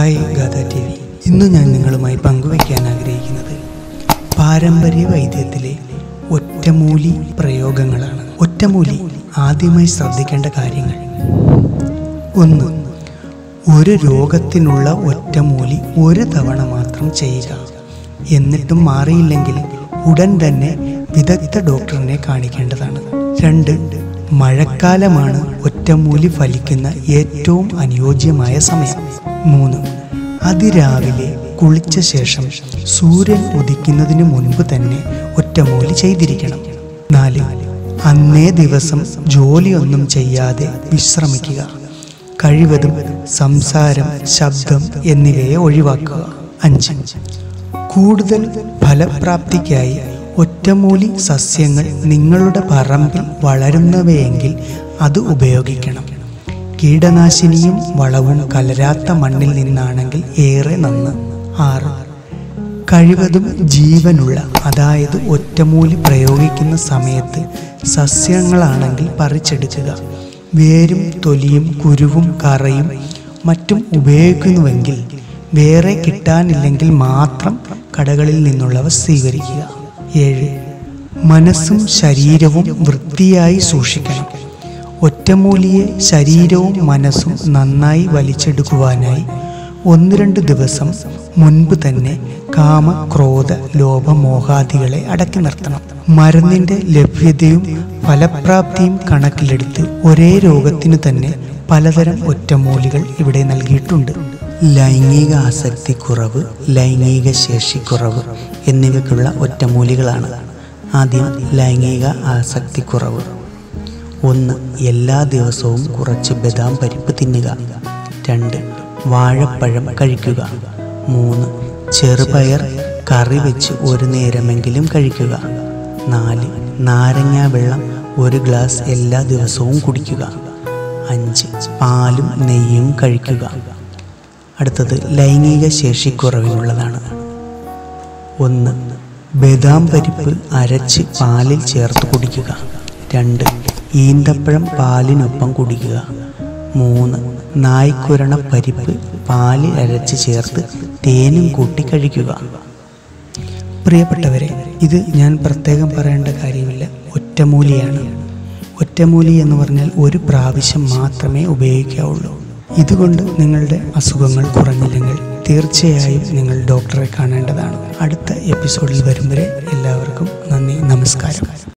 hi ഗാഥ T V ഇന്ന് ഞാൻ നിങ്ങളുമായി പങ്കുവയ്ക്കാൻ ആഗ്രഹിക്കുന്നത് പാരമ്പര്യ വൈദ്യത്തിലെ ഒറ്റമൂലി പ്രയോഗങ്ങളാണ് ഒറ്റമൂലി ആദ്യമായി ശ്രദ്ധിക്കേണ്ട കാര്യങ്ങൾ ഒന്ന് ഒരു രോഗത്തിനുള്ള ഒറ്റമൂലി ഒരു തവണ മാത്രം ചെയ്യുക എന്നിട്ടും മാറിയില്ലെങ്കിൽ ഉടൻ തന്നെ വിദഗ്ധ ഡോക്ടറിനെ കാണിക്കേണ്ടതാണ് രണ്ട് മഴക്കാലമാണ് ഒറ്റമൂലി ഫലിക്കുന്ന ഏറ്റവും അനുയോജ്യമായ സമയം മൂന്ന് അതിരാവിലെ കുളിച്ച ശേഷം സൂര്യൻ ഉദിക്കുന്നതിന് മുൻപ് തന്നെ ഒറ്റമൂലി ചെയ്തിരിക്കണം നാല് അന്നേ ദിവസം ജോലിയൊന്നും ചെയ്യാതെ വിശ്രമിക്കുക കഴിവതും സംസാരം ശബ്ദം എന്നിവയെ ഒഴിവാക്കുക അഞ്ച് കൂടുതൽ ഫലപ്രാപ്തിക്കായി ഒറ്റമൂലി സസ്യങ്ങൾ നിങ്ങളുടെ പറമ്പിൽ വളരുന്നവയെങ്കിൽ അത് ഉപയോഗിക്കണം കീടനാശിനിയും വളവും കലരാത്ത മണ്ണിൽ നിന്നാണെങ്കിൽ ഏറെ നന്ന് ആറ് കഴിവതും ജീവനുള്ള അതായത് ഒറ്റമൂലി പ്രയോഗിക്കുന്ന സമയത്ത് സസ്യങ്ങളാണെങ്കിൽ പറിച്ചെടുക്കുക വേരും തൊലിയും കുരുവും കറയും മറ്റും ഉപയോഗിക്കുന്നുവെങ്കിൽ വേറെ കിട്ടാനില്ലെങ്കിൽ മാത്രം കടകളിൽ നിന്നുള്ളവ സ്വീകരിക്കുക ഏഴ് മനസ്സും ശരീരവും വൃത്തിയായി സൂക്ഷിക്കണം ഒറ്റമൂലിയെ ശരീരവും മനസ്സും നന്നായി വലിച്ചെടുക്കുവാനായി ഒന്ന് രണ്ട് ദിവസം മുൻപ് തന്നെ കാമ ക്രോധ ലോഭ മോഹാദികളെ അടക്കി നിർത്തണം മരുന്നിന്റെ ലഭ്യതയും ഫലപ്രാപ്തിയും കണക്കിലെടുത്ത് ഒരേ രോഗത്തിനു തന്നെ പലതരം ഒറ്റമൂലികൾ ഇവിടെ നൽകിയിട്ടുണ്ട് ലൈംഗിക ആസക്തി കുറവ് ലൈംഗിക ശേഷി കുറവ് എന്നിവയ്ക്കുള്ള ഒറ്റമൂലികളാണ് ആദ്യം ലൈംഗിക ആസക്തി കുറവ് ഒന്ന് എല്ലാ ദിവസവും കുറച്ച് ബദാം പരിപ്പ് തിന്നുക രണ്ട് വാഴപ്പഴം കഴിക്കുക മൂന്ന് ചെറുപയർ കറി വെച്ച് ഒരു നേരമെങ്കിലും കഴിക്കുക നാല് നാരങ്ങ വെള്ളം ഒരു ഗ്ലാസ് എല്ലാ ദിവസവും കുടിക്കുക അഞ്ച് പാലും നെയ്യും കഴിക്കുക അടുത്തത് ലൈംഗിക ശേഷിക്കുറവിനുള്ളതാണ് ഒന്ന് ബദാം പരിപ്പ് അരച്ച് പാലിൽ ചേർത്ത് കുടിക്കുക രണ്ട് ഈന്തപ്പഴം പാലിനൊപ്പം കുടിക്കുക മൂന്ന് നായ്ക്കുരണ പരിപ്പ് പാലിൽ അരച്ച് ചേർത്ത് തേനും കൂട്ടി കഴിക്കുക പ്രിയപ്പെട്ടവരെ ഇത് ഞാൻ പ്രത്യേകം പറയേണ്ട കാര്യമില്ല ഒറ്റമൂലിയാണ് ഒറ്റമൂലി എന്ന് പറഞ്ഞാൽ ഒരു പ്രാവശ്യം മാത്രമേ ഉപയോഗിക്കാവുള്ളൂ ഇതുകൊണ്ട് നിങ്ങളുടെ അസുഖങ്ങൾ കുറഞ്ഞില്ലെങ്കിൽ തീർച്ചയായും നിങ്ങൾ ഡോക്ടറെ കാണേണ്ടതാണ് അടുത്ത എപ്പിസോഡിൽ വരും വരെ എല്ലാവർക്കും നന്ദി നമസ്കാരം